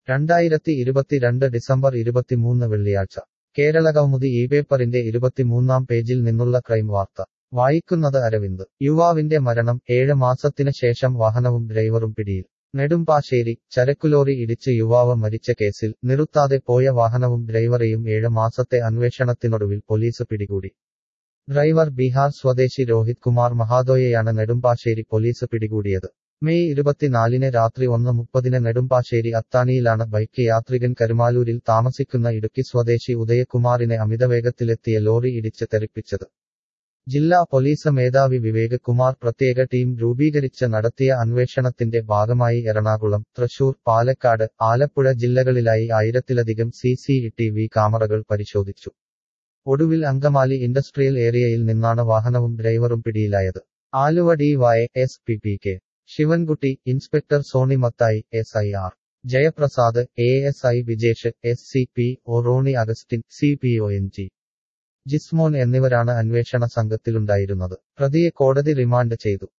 രണ്ടായിരത്തി ഇരുപത്തിരണ്ട് ഡിസംബർ ഇരുപത്തിമൂന്ന് വെള്ളിയാഴ്ച കേരളകൗമുദി ഈ പേപ്പറിന്റെ ഇരുപത്തിമൂന്നാം പേജിൽ നിന്നുള്ള ക്രൈം വാർത്ത വായിക്കുന്നത് അരവിന്ദ് യുവാവിന്റെ മരണം ഏഴ് മാസത്തിന് ശേഷം വാഹനവും ഡ്രൈവറും പിടിയിൽ നെടുമ്പാശ്ശേരി ചരക്കുലോറി ഇടിച്ച് യുവാവ് മരിച്ച കേസിൽ നിർത്താതെ പോയ വാഹനവും ഡ്രൈവറെയും ഏഴ് മാസത്തെ അന്വേഷണത്തിനൊടുവിൽ പോലീസ് പിടികൂടി ഡ്രൈവർ ബീഹാർ സ്വദേശി രോഹിത് കുമാർ മഹാദോയെയാണ് നെടുമ്പാശ്ശേരി പോലീസ് പിടികൂടിയത് മെയ് ഇരുപത്തിനാലിന് രാത്രി ഒന്ന് മുപ്പതിന് നെടുമ്പാശ്ശേരി അത്താണിയിലാണ് ബൈക്ക് യാത്രികൻ കരുമാലൂരിൽ താമസിക്കുന്ന ഇടുക്കി സ്വദേശി ഉദയകുമാറിനെ അമിതവേഗത്തിലെത്തിയ ലോറി ഇടിച്ച് തെറിപ്പിച്ചത് ജില്ലാ പോലീസ് മേധാവി വിവേക് കുമാർ പ്രത്യേക ടീം രൂപീകരിച്ച് നടത്തിയ അന്വേഷണത്തിന്റെ ഭാഗമായി എറണാകുളം തൃശൂർ പാലക്കാട് ആലപ്പുഴ ജില്ലകളിലായി ആയിരത്തിലധികം സി സി ടി വി ക്യാമറകൾ പരിശോധിച്ചു ഒടുവിൽ അങ്കമാലി ഇൻഡസ്ട്രിയൽ ഏരിയയിൽ നിന്നാണ് വാഹനവും ഡ്രൈവറും പിടിയിലായത് Aluva D Y S P P K Sivankutty inspector Soni Mathai S I R Jayaprasad A S I Vijesh S C P O Rony Augustine C P O N G Jismon എന്നിവരാണ് അന്വേഷണ സംഘത്തിലുണ്ടായിരുന്നത് പ്രതിയെ കോടതി റിമാൻഡ് ചെയ്തു